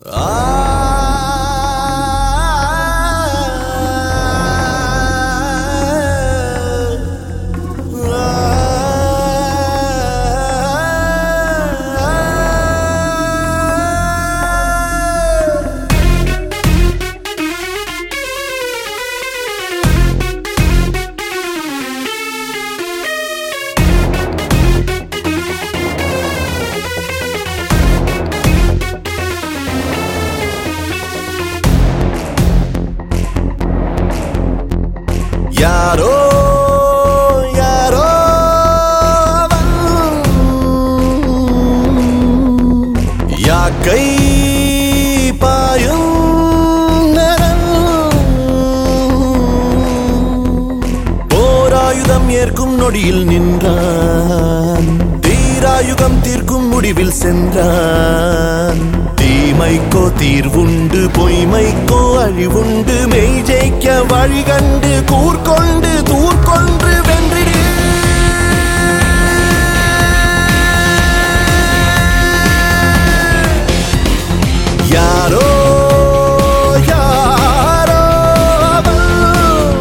யாரோ யாரோ அவன் யாக்கை பாயும் நரன். போராயுதம் ஏற்கும் நொடியில் நின்றான் தீராயுகம் தீர்க்கும் முடிவில் சென்றான் தீமைக்கோ தீர்வுண்டு பொய்மைக்கோ அழிவுண்டு மெய் ஜெயிக்க வழி கண்டு கூர்கொண்டு தூர்கொன்று வென்றிடு யாரோ யாரோ அவன்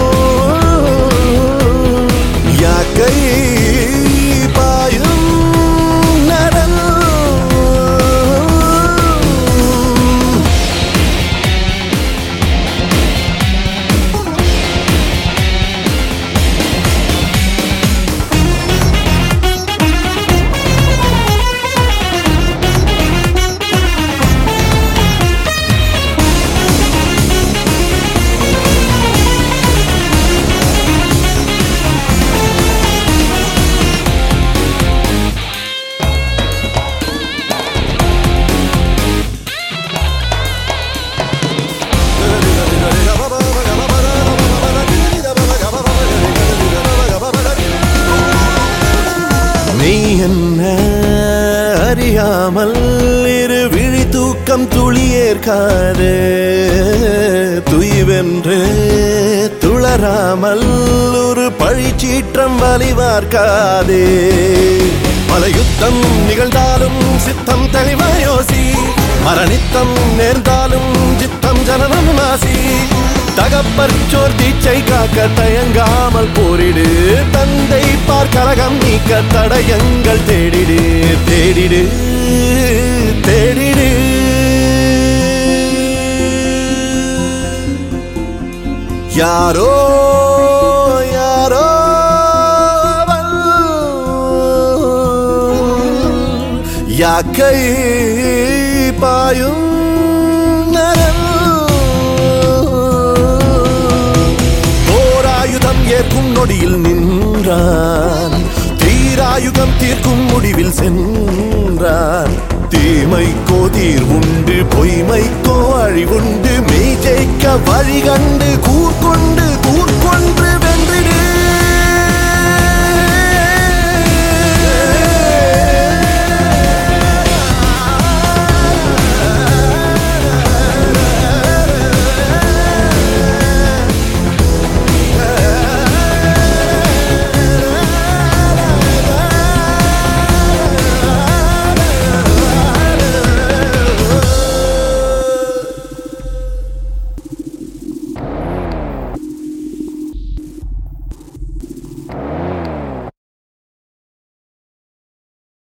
யாக்கை பாயும் நரன் நீ என்ன அறியாமல் இரு விழி தூக்கம் துளியேற்காது துய்வென்று துளராமல் ஒரு பழிச்சீற்றம் வலிவார்க்காதே பல யுத்தம் நிகழ்ந்தாலும் சித்தம் தெளிவாயோசி மரணித்தம் நேர்ந்தாலும் சித்தம் ஜனனம் நாசி தகப்பர் சோர் தீச்சை காக்க தயங்காமல் போரிடு தந்தை பார் கலகம் நீக்க தடயங்கள் தேடிடு தேடிடு தேடிடு யாரோ யாரோ அவள் யாக்கை பாயும் நரன் போராயுதம் ஏற்கும் நொடியில் நின்றான் தீராயுகம் தீர்க்கும் முடிவில் சென்றான் தீமைக்கோ தீர்வுண்டு பொய்மைக்கோ அழிவுண்டு மெய் ஜெயிக்க வழி கண்டு கூர்கொண்டு